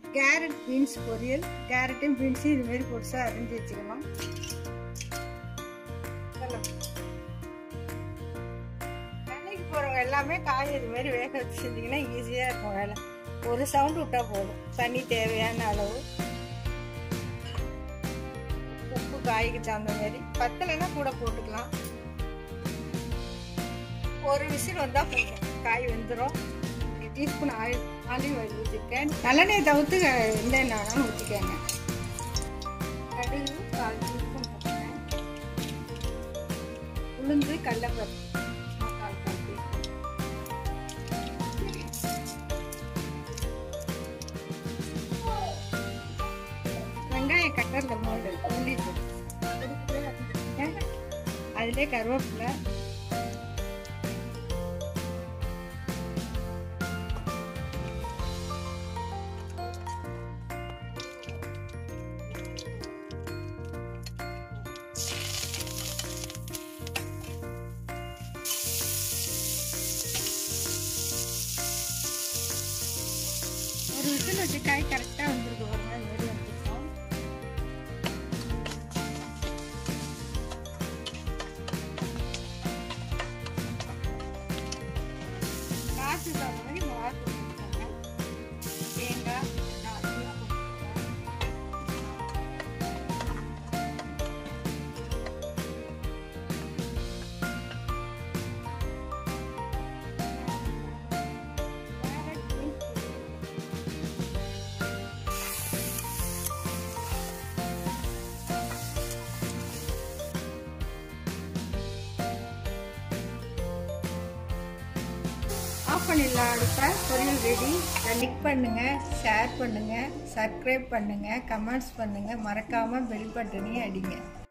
carrot beans பொரியல் கேரட்டும் பீன்ஸும் இது மாதிரி பொடிசாக அரிஞ்சு வச்சுக்கணும் வேலைக்கு போகிறவங்க எல்லாமே காய் இது மாதிரி வேக வச்சு செஞ்சிங்கன்னா ஈஸியாக இருக்கும் வேலை ஒரு சவுண்ட் விட்டால் போதும் தண்ணி தேவையான அளவு உப்பு காய்க்கு தகுந்த மாதிரி பத்தலைன்னா கூட போட்டுக்கலாம் ஒரு விசில் வந்தால் போதும் காய் வெந்துடும் டீஸ்பூன் ஆயில் ஆலிவ் ஆயில் ஊற்றிருக்கேன் நல்லெண்ணெய் தவிர்த்து எந்த எண்ணெய் வேணாலும் ஊற்றிக்கோங்க கடுகு கால் டீஸ்பூன் போட்டுருக்கேன் உளுந்து கடலப்பருப்பு கால் கால் டீஸ்பூன் வெங்காயம் கட்டறத போது உள்ளி அதிலே கருவேப்பிலை ஒரு விசில் வச்சு காய் கரெக்டாக வந்துருக்கு பாருங்க இந்த மாதிரி வந்துருக்கோம் காசு தகுந்த மாதிரி மிளகா போட்டுக்கோங்க தேங்காய் நாலு கிலோ போட்டுக்கோங்க கேரட் பீன்ஸ் பொரியல் ஆஃப் பண்ணிடலாம் அடுப்பை பொரியல் ரெடி லைக் பண்ணுங்கள் ஷேர் பண்ணுங்கள் சப்ஸ்கிரைப் பண்ணுங்கள் கமெண்ட்ஸ் பண்ணுங்கள் மறக்காமல் பெல் பட்டனையும் அடிங்க